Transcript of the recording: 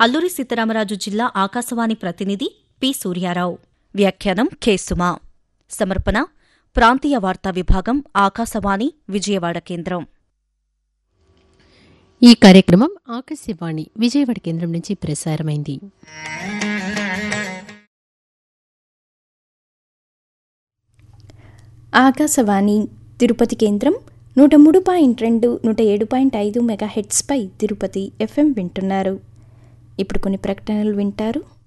అల్లూరి సీతారామరాజు జిల్లా ఆకాశవాణి ప్రతినిధి పి సూర్యారావు వ్యాఖ్యానం కె సుమా సమర్పణ ప్రాంతీయ వార్తా విభాగం ఆకాశవాణి విజయవాడ కేంద్రం ఈ కార్యక్రమం ఆకాశవాణి విజయవాడ కేంద్రం నుంచి ప్రసారమైంది ఆకాశవాణి తిరుపతి కేంద్రం నూట మూడు పాయింట్ రెండు నూట ఏడు పాయింట్ ఐదు మెగా హెడ్స్పై తిరుపతి ఎఫ్ఎం వింటున్నారు ఇప్పుడు కొన్ని ప్రకటనలు వింటారు